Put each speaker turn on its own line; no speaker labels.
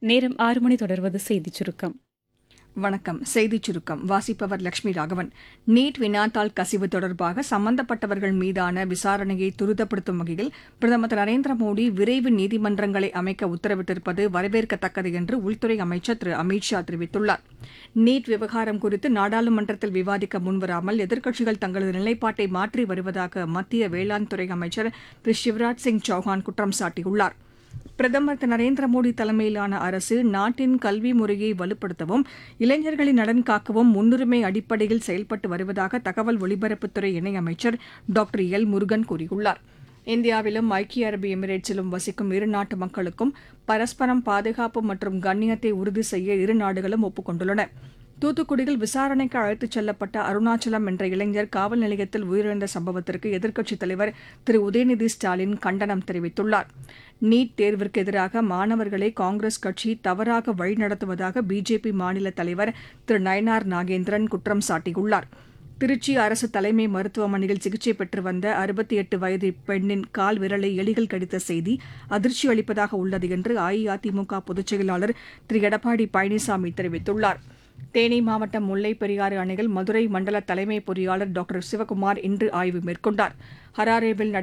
நேரம் ஆறு மணி தொடர்வது செய்திச் சுருக்கம்
வணக்கம் செய்திச் சுருக்கம் வாசிப்பவர் லட்சுமி ராகவன் நீட் வினாத்தாள் கசிவு தொடர்பாக சம்பந்தப்பட்டவர்கள் மீதான விசாரணையை துரிதப்படுத்தும் வகையில் பிரதமர் திரு நரேந்திர மோடி விரைவு நீதிமன்றங்களை அமைக்க உத்தரவிட்டிருப்பது வரவேற்கத்தக்கது என்று உள்துறை அமைச்சர் திரு அமித் ஷா தெரிவித்துள்ளார் நீட் விவகாரம் குறித்து நாடாளுமன்றத்தில் விவாதிக்க முன்வராமல் எதிர்க்கட்சிகள் தங்களது நிலைப்பாட்டை மாற்றி வருவதாக மத்திய வேளாண் துறை அமைச்சர் திரு சிவராஜ் சிங் சௌஹான் குற்றம் சாட்டியுள்ளார் பிரதமர் திரு நரேந்திர மோடி தலைமையிலான அரசு நாட்டின் கல்வி முறையை வலுப்படுத்தவும் இளைஞர்களின் நலன் காக்கவும் முன்னுரிமை அடிப்படையில் செயல்பட்டு வருவதாக தகவல் ஒலிபரப்புத்துறை இணையமைச்சர் டாக்டர் எல் முருகன் கூறியுள்ளார் இந்தியாவிலும் ஐக்கிய அரபு எமிரேட்ஸிலும் வசிக்கும் இரு நாட்டு மக்களுக்கும் பரஸ்பரம் பாதுகாப்பு மற்றும் கண்ணியத்தை உறுதி செய்ய இரு நாடுகளும் ஒப்புக் கொண்டுள்ளன தூத்துக்குடியில் விசாரணைக்கு அழைத்துச் செல்லப்பட்ட அருணாச்சலம் என்ற இளைஞர் காவல் நிலையத்தில் உயிரிழந்த சம்பவத்திற்கு எதிர்க்கட்சித் தலைவர் திரு உதயநிதி ஸ்டாலின் கண்டனம் தெரிவித்துள்ளார் நீட் தேர்விற்கு எதிராக மாணவர்களை காங்கிரஸ் கட்சி தவறாக வழிநடத்துவதாக பிஜேபி மாநில தலைவர் திரு நயனார் நாகேந்திரன் குற்றம் சாட்டியுள்ளார் திருச்சி அரசு தலைமை மருத்துவமனையில் சிகிச்சை பெற்று வந்த அறுபத்தி எட்டு வயது பெண்ணின் கால் விரலை எலிகள் கடித்த செய்தி அதிர்ச்சி அளிப்பதாக உள்ளது என்று அஇஅதிமுக பொதுச் செயலாளர் திரு எடப்பாடி பழனிசாமி தெரிவித்துள்ளார் தேனி மாவட்டம் முல்லைப் பெரியாறு அணையில் மதுரை மண்டல தலைமை பொறியாளர் டாக்டர் சிவகுமார் இன்று ஆய்வு மேற்கொண்டார் ஹராரேவில்